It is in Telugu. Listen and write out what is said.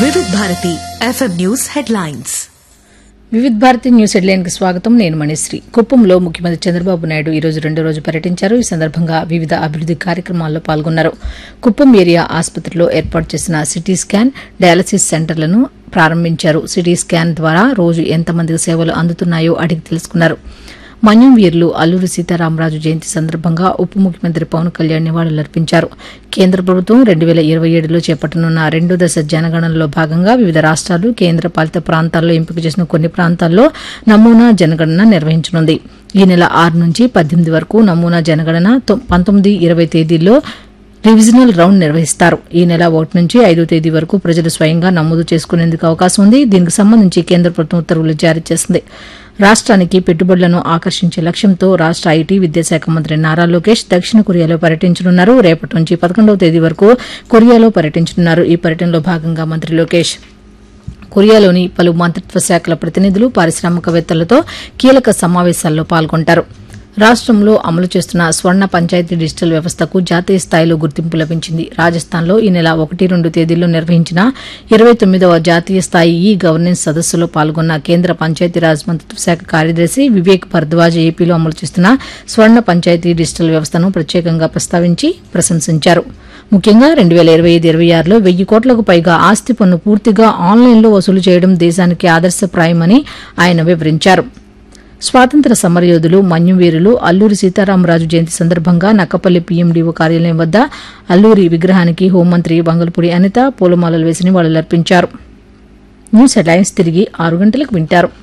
వివిధ Bharati FM news headlines Vividh Bharati news headline కి స్వాగతం నేను మణిశ్రీ కుప్పంలో ముఖ్యమంత్రి చంద్రబాబు నాయుడు ఈ రోజు రెండో రోజు పర్యటించారు ఈ సందర్భంగా వివిధ అభివృద్ది కార్యక్రమాల్లో పాల్గొన్నారు కుప్పం ఏరియా ఆసుపత్రిలో ఏర్పాటు చేసిన సిటీ స్కాన్ డయాలసిస్ సెంటర్లను ప్రారంభించారు సిటీ స్కాన్ ద్వారా రోజు ఎంతమందికి సేవలు అందుతున్నాయో అడిగి తెలుసుకున్నారు మన్యం వీరులు అల్లూరి సీతారామరాజు జయంతి సందర్భంగా ఉప ముఖ్యమంత్రి పవన్ కళ్యాణ్ నివాళులర్పించారు కేంద్ర ప్రభుత్వం రెండు వేల ఇరవై ఏడులో చేపట్టనున్న రెండో దశ జనగణనలో భాగంగా వివిధ రాష్ట్రాలు కేంద్ర పాలిత ప్రాంతాల్లో ఎంపిక చేసిన కొన్ని ప్రాంతాల్లో నమూనా జనగణన నిర్వహించనుంది ఈ నెల ఆరు నుంచి పద్దెనిమిది వరకు నమూనా జనగణన తొ- పంతొమ్మిది ఇరవై తేదీల్లో రివిజనల్ రౌండ్ నిర్వహిస్తారు ఈ నెల ఒకటి నుంచి ఐదో తేదీ వరకు ప్రజలు స్వయంగా నమోదు చేసుకునేందుకు అవకాశం ఉంది దీనికి సంబంధించి కేంద్ర ప్రభుత్వం ఉత్తర్వులు జారీ చేసింది రాష్ట్రానికి పెట్టుబడులను ఆకర్షించే లక్ష్యంతో రాష్ట్ర ఐటీ విద్యాశాఖ మంత్రి నారా లోకేష్ దక్షిణ కొరియాలో పర్యటించనున్నారు రేపటి నుంచి పదకొండవ తేదీ వరకు కొరియాలో పర్యటించనున్నారు ఈ పర్యటనలో భాగంగా మంత్రి లోకేష్ కొరియాలోని పలు మంత్రిత్వ శాఖల ప్రతినిధులు పారిశ్రామికవేత్తలతో కీలక సమావేశాల్లో పాల్గొంటారు రాష్ట్రంలో అమలు చేస్తున్న స్వర్ణ పంచాయతీ డిజిటల్ వ్యవస్థకు జాతీయ స్థాయిలో గుర్తింపు లభించింది రాజస్థాన్లో ఈ నెల ఒకటి రెండు తేదీల్లో నిర్వహించిన ఇరవై తొమ్మిదవ జాతీయ స్థాయి ఈ గవర్నెన్స్ సదస్సులో పాల్గొన్న కేంద్ర పంచాయతీరాజ్ మంత్రిత్వ శాఖ కార్యదర్శి వివేక్ భరద్వాజ్ ఏపీలో అమలు చేస్తున్న స్వర్ణ పంచాయతీ డిజిటల్ వ్యవస్థను ప్రత్యేకంగా ప్రస్తావించి ప్రశంసించారు ముఖ్యంగా రెండు వేల ఇరవై ఐదు ఇరవై ఆరులో వెయ్యి కోట్లకు పైగా ఆస్తి పన్ను పూర్తిగా ఆన్లైన్లో వసూలు చేయడం దేశానికి ఆదర్శప్రాయమని ఆయన వివరించారు స్వాతంత్ర సమరయోధులు మన్యువీరులు అల్లూరి సీతారామరాజు జయంతి సందర్భంగా నక్కపల్లి పీఎండీఓ కార్యాలయం వద్ద అల్లూరి విగ్రహానికి హోంమంత్రి బంగళపూడి అనిత పూలమాలలు వేసి నివాళులర్పించారు న్యూస్ హెడ్లైన్స్ తిరిగి ఆరు గంటలకు వింటారు